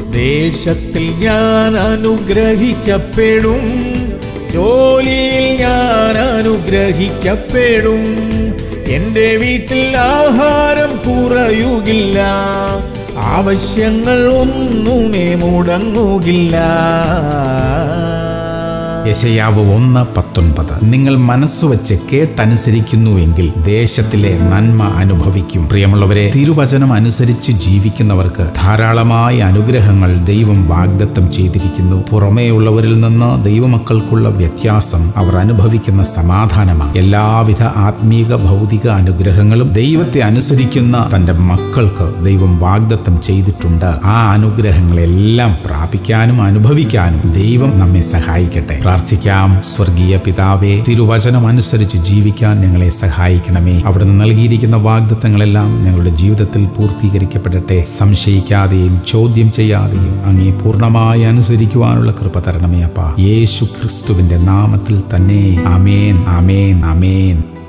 ദേശത്തിൽ ഞാൻ അനുഗ്രഹിക്കപ്പെടും ജോലിയിൽ ഞാൻ അനുഗ്രഹിക്കപ്പെടും എന്റെ വീട്ടിൽ ആഹാരം കുറയുകില്ല ആവശ്യങ്ങൾ ഒന്നുമേ മുടങ്ങുകില്ല യശയാവ് ഒന്ന് പത്തൊൻപത് നിങ്ങൾ മനസ്സുവെച്ച് കേട്ടനുസരിക്കുന്നുവെങ്കിൽ ദേശത്തിലെ നന്മ അനുഭവിക്കും പ്രിയമുള്ളവരെ തിരുവചനം അനുസരിച്ച് ജീവിക്കുന്നവർക്ക് ധാരാളമായ അനുഗ്രഹങ്ങൾ ദൈവം വാഗ്ദത്തം ചെയ്തിരിക്കുന്നു പുറമേയുള്ളവരിൽ നിന്ന് ദൈവമക്കൾക്കുള്ള വ്യത്യാസം അവർ അനുഭവിക്കുന്ന സമാധാനമാണ് എല്ലാവിധ ആത്മീക ഭൗതിക അനുഗ്രഹങ്ങളും ദൈവത്തെ അനുസരിക്കുന്ന തന്റെ മക്കൾക്ക് ദൈവം വാഗ്ദത്തം ചെയ്തിട്ടുണ്ട് ആ അനുഗ്രഹങ്ങളെല്ലാം പ്രാപിക്കാനും അനുഭവിക്കാനും ദൈവം നമ്മെ സഹായിക്കട്ടെ പ്രാർത്ഥിക്കാം സ്വർഗീയ പിതാവേ തിരുവചനം അനുസരിച്ച് ജീവിക്കാൻ ഞങ്ങളെ സഹായിക്കണമേ അവിടുന്ന് നൽകിയിരിക്കുന്ന വാഗ്ദത്തങ്ങളെല്ലാം ഞങ്ങളുടെ ജീവിതത്തിൽ പൂർത്തീകരിക്കപ്പെടട്ടെ സംശയിക്കാതെയും ചോദ്യം ചെയ്യാതെയും അങ്ങേ പൂർണ്ണമായി അനുസരിക്കുവാനുള്ള കൃപ തരണമേ അപ്പ യേശു ക്രിസ്തുവിന്റെ നാമത്തിൽ തന്നെ അമേൻ അമേൻ അമേൻ